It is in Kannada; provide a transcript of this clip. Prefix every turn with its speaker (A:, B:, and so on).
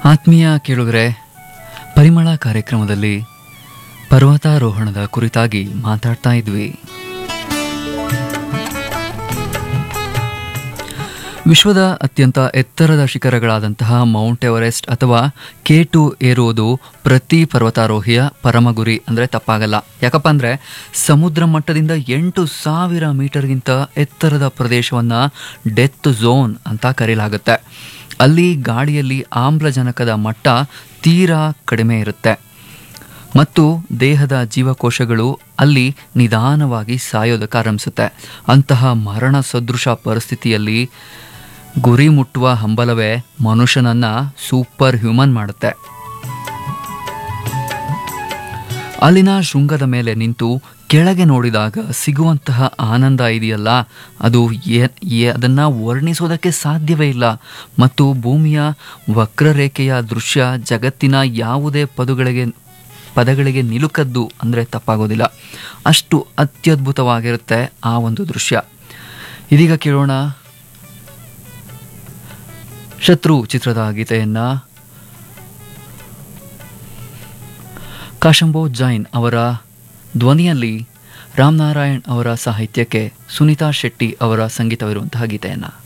A: ಆತ್ಮೀಯ ಕೇಳುಗರೆ ಪರಿಮಳ ಕಾರ್ಯಕ್ರಮದಲ್ಲಿ ಪರ್ವತಾರೋಹಣದ ಕುರಿತಾಗಿ ಮಾತಾಡ್ತಾ ಇದ್ವಿ ವಿಶ್ವದ ಅತ್ಯಂತ ಎತ್ತರದ ಶಿಖರಗಳಾದಂತಹ ಮೌಂಟ್ ಎವರೆಸ್ಟ್ ಅಥವಾ ಕೆ ಟು ಏರುವುದು ಪ್ರತಿ ಪರ್ವತಾರೋಹಿಯ ಪರಮ ಗುರಿ ಅಂದರೆ ತಪ್ಪಾಗಲ್ಲ ಯಾಕಪ್ಪ ಅಂದರೆ ಸಮುದ್ರ ಮಟ್ಟದಿಂದ ಎಂಟು ಸಾವಿರ ಮೀಟರ್ಗಿಂತ ಎತ್ತರದ ಪ್ರದೇಶವನ್ನು ಡೆತ್ ಝೋನ್ ಅಂತ ಕರೆಯಲಾಗುತ್ತೆ ಅಲ್ಲಿ ಗಾಳಿಯಲ್ಲಿ ಆಮ್ಲಜನಕದ ಮಟ್ಟ ತೀರಾ ಕಡಿಮೆ ಇರುತ್ತೆ ಮತ್ತು ದೇಹದ ಜೀವಕೋಶಗಳು ಅಲ್ಲಿ ನಿಧಾನವಾಗಿ ಸಾಯೋದಕ್ಕೆ ಆರಂಭಿಸುತ್ತೆ ಅಂತಹ ಮರಣ ಸದೃಶ ಪರಿಸ್ಥಿತಿಯಲ್ಲಿ ಗುರಿ ಮುಟ್ಟುವ ಹಂಬಲವೇ ಮನುಷ್ಯನನ್ನ ಸೂಪರ್ ಹ್ಯೂಮನ್ ಮಾಡುತ್ತೆ ಅಲ್ಲಿನ ಶೃಂಗದ ಮೇಲೆ ನಿಂತು ಕೆಳಗೆ ನೋಡಿದಾಗ ಸಿಗುವಂತಹ ಆನಂದ ಇದೆಯಲ್ಲ ಅದು ಏ- ಏ- ಅದನ್ನ ವರ್ಣಿಸೋದಕ್ಕೆ ಸಾಧ್ಯವೇ ಇಲ್ಲ ಮತ್ತು ಭೂಮಿಯ ವಕ್ರರೇಖೆಯ ದೃಶ್ಯ ಜಗತ್ತಿನ ಯಾವುದೇ ಪದಗಳಿಗೆ ಪದಗಳಿಗೆ ನಿಲುಕದ್ದು ಅಂದರೆ ತಪ್ಪಾಗೋದಿಲ್ಲ ಅಷ್ಟು ಅತ್ಯದ್ಭುತವಾಗಿರುತ್ತೆ ಆ ಒಂದು ದೃಶ್ಯ ಇದೀಗ ಕೇಳೋಣ ಶತ್ರು ಚಿತ್ರದ ಗೀತೆಯನ್ನ ಕಾಶಂಬೋ ಜೈನ್ ಅವರ ಧ್ವನಿಯಲ್ಲಿ ರಾಮನಾರಾಯಣ್ ಅವರ ಸಾಹಿತ್ಯಕ್ಕೆ ಸುನೀತಾ ಶೆಟ್ಟಿ ಅವರ ಸಂಗೀತವಿರುವಂತಹ ಗೀತೆಯನ್ನು